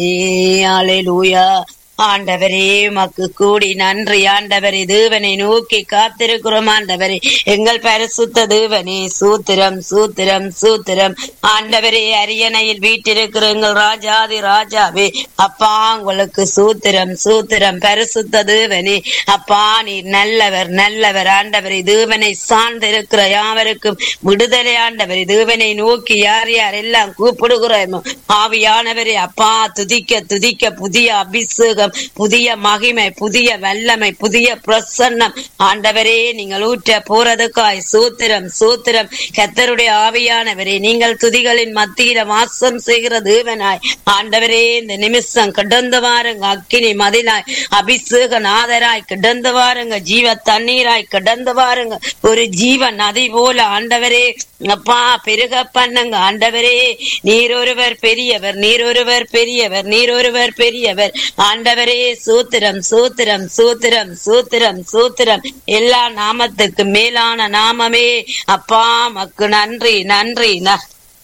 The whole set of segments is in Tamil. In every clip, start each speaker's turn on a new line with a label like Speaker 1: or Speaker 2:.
Speaker 1: அல்லேலூயா ஆண்டவரே மக்கு கூடி நன்றி ஆண்டவரே தேவனை நோக்கி காத்திருக்கிறோம் ஆண்டவரே எங்கள் பரிசுத்த தேவனே சூத்திரம் சூத்திரம் சூத்திரம் ஆண்டவரே அரியணையில் வீட்டிருக்கிற எங்கள் ராஜாதி ராஜாவே அப்பா உங்களுக்கு சூத்திரம் சூத்திரம் பரிசுத்த தேவனே அப்பா நீர் நல்லவர் நல்லவர் ஆண்டவரே தேவனை சார்ந்திருக்கிற யாவருக்கும் விடுதலை ஆண்டவரே தேவனை நோக்கி யார் யார் எல்லாம் கூப்பிடுகிறோமோ ஆவியானவரே அப்பா துதிக்க துதிக்க புதிய அபிஷேகம் புதிய மகிமை புதிய வல்லமை புதிய பிரசன்னம் ஆண்டவரே நீங்கள் ஊற்ற போறதுக்காய் சூத்திரம் சூத்திரம் கத்தருடைய ஆவியானவரே நீங்கள் துதிகளின் மத்தியில வாசம் செய்கிற தேவனாய் ஆண்டவரே இந்த நிமிஷம் கிடந்து வாருங்க அக்கினி மதிலாய் அபிஷேக நாதராய் கிடந்து வாருங்க ஜீவ தண்ணீராய் கிடந்து வாருங்க ஒரு ஜீவ நதி போல ஆண்டவரே அப்பா பெருக பண்ணுங்க ஆண்டவரே நீர் ஒருவர் பெரியவர் நீர் ஒருவர் பெரியவர் நீர் ஒருவர் பெரியவர் ஆண்டவரே சூத்திரம் சூத்திரம் சூத்திரம் சூத்திரம் சூத்திரம் எல்லா நாமத்துக்கு மேலான நாமமே அப்பா மக்கு நன்றி நன்றி ந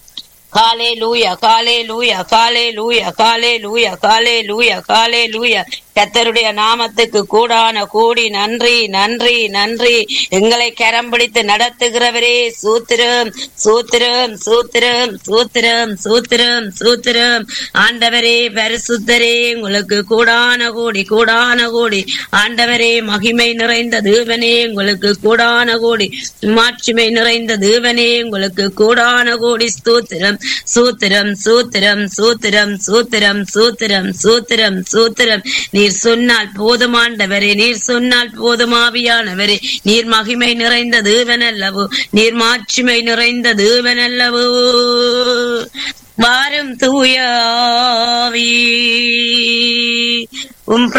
Speaker 1: காலே லூயா காலே லூயா காலே லூயா காலே லூயா காலே லூயா காலே லூயா கத்தருடைய நாமத்துக்கு கூடான கூடி நன்றி நன்றி நன்றி எங்களை கரம் பிடித்து நடத்துகிறவரே சூத்திரம் சூத்திரம் சூத்திரம் சூத்திரம் சூத்திரம் சூத்திரம் ஆண்டவரே பரிசுத்தரே உங்களுக்கு கூடான கூடி கூடான கூடி ஆண்டவரே மகிமை நிறைந்த தேவனே உங்களுக்கு கூடான கூடி மாட்சிமை நிறைந்த தேவனே உங்களுக்கு கூடான கூடி ஸ்தூத்திரம் சூத்திரம் சூத்திரம் சூத்திரம் சூத்திரம் சூத்திரம் சூத்திரம் சூத்திரம் நீர் சொன்னால் போதுமாண்டவரே நீர் சொன்னால் போதுமாவியானவரே நீர் மகிமை நிறைந்த தேவனல்லவோ நீர் மாட்சிமை நிறைந்த தேவனல்லவோ வாரும் தூயாவி உம்